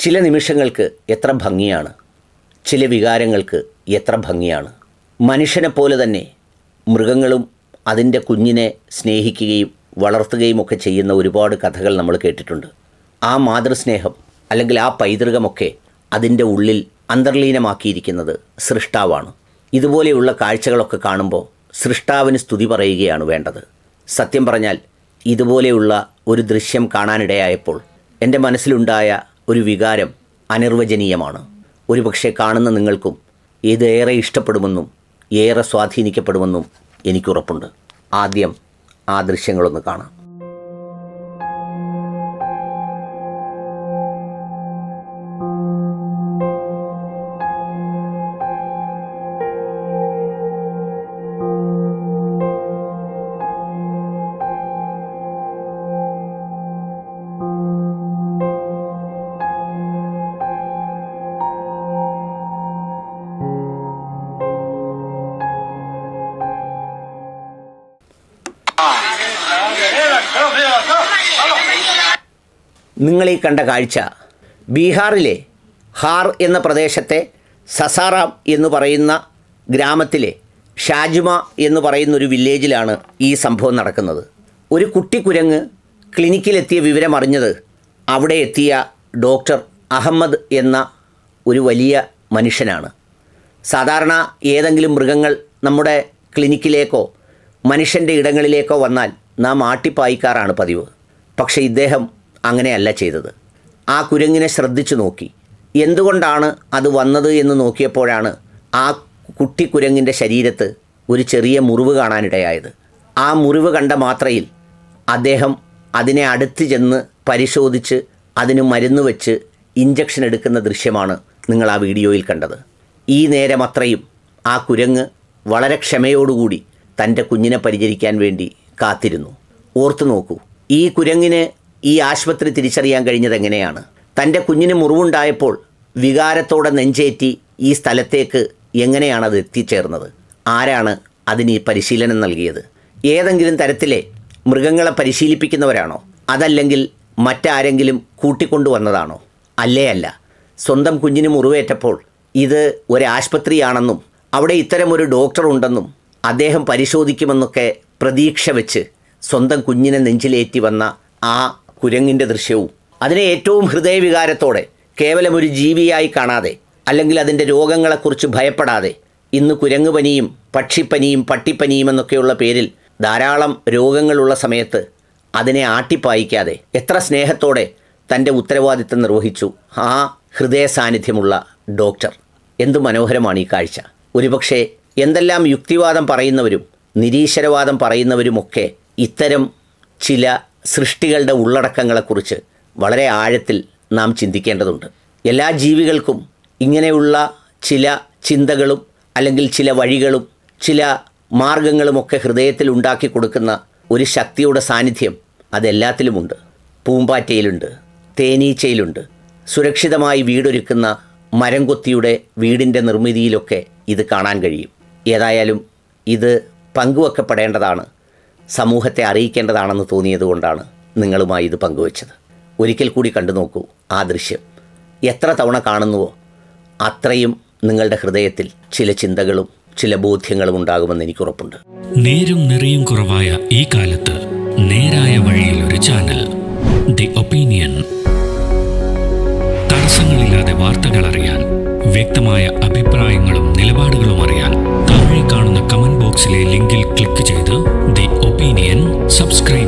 ചില നിമിഷങ്ങൾക്ക് എത്ര ഭംഗിയാണ് ചില വികാരങ്ങൾക്ക് എത്ര ഭംഗിയാണ് മനുഷ്യനെ പോലെ തന്നെ മൃഗങ്ങളും അതിൻ്റെ കുഞ്ഞിനെ സ്നേഹിക്കുകയും വളർത്തുകയും ഒക്കെ ചെയ്യുന്ന ഒരുപാട് കഥകൾ നമ്മൾ കേട്ടിട്ടുണ്ട് ആ മാതൃസ്നേഹം അല്ലെങ്കിൽ ആ പൈതൃകമൊക്കെ അതിൻ്റെ ഉള്ളിൽ അന്തർലീനമാക്കിയിരിക്കുന്നത് സൃഷ്ടാവാണ് ഇതുപോലെയുള്ള കാഴ്ചകളൊക്കെ കാണുമ്പോൾ സൃഷ്ടാവിന് സ്തുതി പറയുകയാണ് വേണ്ടത് സത്യം പറഞ്ഞാൽ ഇതുപോലെയുള്ള ഒരു ദൃശ്യം കാണാനിടയായപ്പോൾ എൻ്റെ മനസ്സിലുണ്ടായ ഒരു വികാരം അനിർവചനീയമാണ് ഒരുപക്ഷെ കാണുന്ന നിങ്ങൾക്കും ഇതേറെ ഇഷ്ടപ്പെടുമെന്നും ഏറെ സ്വാധീനിക്കപ്പെടുമെന്നും എനിക്കുറപ്പുണ്ട് ആദ്യം ആ ദൃശ്യങ്ങളൊന്ന് കാണാം നിങ്ങൾ ഈ കണ്ട കാഴ്ച ബീഹാറിലെ ഹാർ എന്ന പ്രദേശത്തെ സസാറാം എന്ന് പറയുന്ന ഗ്രാമത്തിലെ ഷാജുമ എന്ന് പറയുന്ന ഒരു വില്ലേജിലാണ് ഈ സംഭവം നടക്കുന്നത് ഒരു കുട്ടിക്കുരങ്ങ് ക്ലിനിക്കിലെത്തിയ വിവരം അറിഞ്ഞത് അവിടെ എത്തിയ ഡോക്ടർ അഹമ്മദ് എന്ന ഒരു വലിയ മനുഷ്യനാണ് സാധാരണ ഏതെങ്കിലും മൃഗങ്ങൾ നമ്മുടെ ക്ലിനിക്കിലേക്കോ മനുഷ്യൻ്റെ ഇടങ്ങളിലേക്കോ വന്നാൽ നാം ആട്ടിപ്പായിക്കാറാണ് പതിവ് പക്ഷേ ഇദ്ദേഹം അങ്ങനെയല്ല ചെയ്തത് ആ കുരങ്ങിനെ ശ്രദ്ധിച്ചു നോക്കി എന്തുകൊണ്ടാണ് അത് വന്നത് എന്ന് നോക്കിയപ്പോഴാണ് ആ കുട്ടി കുരങ്ങിൻ്റെ ശരീരത്ത് ഒരു ചെറിയ മുറിവ് കാണാനിടയായത് ആ മുറിവ് കണ്ട മാത്രയിൽ അദ്ദേഹം അതിനെ അടുത്ത് ചെന്ന് പരിശോധിച്ച് അതിന് മരുന്ന് വെച്ച് ഇഞ്ചക്ഷൻ എടുക്കുന്ന ദൃശ്യമാണ് നിങ്ങൾ ആ വീഡിയോയിൽ കണ്ടത് ഈ നേരം അത്രയും ആ കുരങ്ങ് വളരെ ക്ഷമയോടുകൂടി തൻ്റെ കുഞ്ഞിനെ പരിചരിക്കാൻ വേണ്ടി കാത്തിരുന്നു ഓർത്തു നോക്കൂ ഈ കുരങ്ങിന് ഈ ആശുപത്രി തിരിച്ചറിയാൻ കഴിഞ്ഞത് എങ്ങനെയാണ് തൻ്റെ കുഞ്ഞിന് മുറിവുണ്ടായപ്പോൾ വികാരത്തോടെ നെഞ്ചേറ്റി ഈ സ്ഥലത്തേക്ക് എങ്ങനെയാണ് അത് എത്തിച്ചേർന്നത് ആരാണ് അതിന് ഈ പരിശീലനം നൽകിയത് ഏതെങ്കിലും തരത്തിലെ മൃഗങ്ങളെ പരിശീലിപ്പിക്കുന്നവരാണോ അതല്ലെങ്കിൽ മറ്റാരെങ്കിലും കൂട്ടിക്കൊണ്ടുവന്നതാണോ അല്ലേ അല്ല സ്വന്തം കുഞ്ഞിന് മുറിവേറ്റപ്പോൾ ഇത് ഒരാശുപത്രിയാണെന്നും അവിടെ ഇത്തരമൊരു ഡോക്ടർ ഉണ്ടെന്നും അദ്ദേഹം പരിശോധിക്കുമെന്നൊക്കെ പ്രതീക്ഷ വെച്ച് സ്വന്തം കുഞ്ഞിനെ നെഞ്ചിലേറ്റി വന്ന ആ കുരങ്ങിൻ്റെ ദൃശ്യവും അതിനെ ഏറ്റവും ഹൃദയവികാരത്തോടെ കേവലം ഒരു ജീവിയായി കാണാതെ അല്ലെങ്കിൽ അതിൻ്റെ രോഗങ്ങളെക്കുറിച്ച് ഭയപ്പെടാതെ ഇന്ന് കുരങ്ങുപനിയും പക്ഷിപ്പനിയും പട്ടിപ്പനിയും എന്നൊക്കെയുള്ള പേരിൽ ധാരാളം രോഗങ്ങളുള്ള സമയത്ത് അതിനെ ആട്ടിപ്പായിക്കാതെ എത്ര സ്നേഹത്തോടെ തൻ്റെ ഉത്തരവാദിത്തം നിർവഹിച്ചു ആ ഹൃദയ സാന്നിധ്യമുള്ള ഡോക്ടർ എന്തു മനോഹരമാണ് ഈ കാഴ്ച ഒരുപക്ഷെ എന്തെല്ലാം യുക്തിവാദം പറയുന്നവരും നിരീശ്വരവാദം പറയുന്നവരുമൊക്കെ ഇത്തരം ചില സൃഷ്ടികളുടെ ഉള്ളടക്കങ്ങളെക്കുറിച്ച് വളരെ ആഴത്തിൽ നാം ചിന്തിക്കേണ്ടതുണ്ട് എല്ലാ ജീവികൾക്കും ഇങ്ങനെയുള്ള ചില ചിന്തകളും അല്ലെങ്കിൽ ചില വഴികളും ചില മാർഗങ്ങളുമൊക്കെ ഹൃദയത്തിൽ ഉണ്ടാക്കി കൊടുക്കുന്ന ഒരു ശക്തിയുടെ സാന്നിധ്യം അതെല്ലാത്തിലുമുണ്ട് പൂമ്പാറ്റയിലുണ്ട് തേനീച്ചയിലുണ്ട് സുരക്ഷിതമായി വീടൊരുക്കുന്ന മരംകൊത്തിയുടെ വീടിൻ്റെ നിർമ്മിതിയിലൊക്കെ ഇത് കാണാൻ കഴിയും ഏതായാലും ഇത് പങ്കുവെക്കപ്പെടേണ്ടതാണ് സമൂഹത്തെ അറിയിക്കേണ്ടതാണെന്ന് തോന്നിയതുകൊണ്ടാണ് നിങ്ങളുമായി ഇത് പങ്കുവച്ചത് ഒരിക്കൽ കൂടി കണ്ടു നോക്കൂ ആ ദൃശ്യം എത്ര തവണ കാണുന്നുവോ അത്രയും നിങ്ങളുടെ ഹൃദയത്തിൽ ചില ചിന്തകളും ചില ബോധ്യങ്ങളും ഉണ്ടാകുമെന്ന് എനിക്കുറപ്പുണ്ട് നേരും നിറയും കുറവായ ഈ കാലത്ത് നേരായ വഴിയിൽ ഒരു ചാനൽ ദി ഒപ്പീനിയൻ തടസ്സങ്ങളില്ലാതെ വാർത്തകൾ അറിയാൻ വ്യക്തമായ അഭിപ്രായങ്ങളും നിലപാടുകളും അറിയാൻ താഴെ കാണുന്ന കമന്റ് ബോക്സിലെ ലിങ്കിൽ ക്ലിക്ക് ചെയ്ത് ദി ഒപ്പീനിയൻ സബ്സ്ക്രൈബ്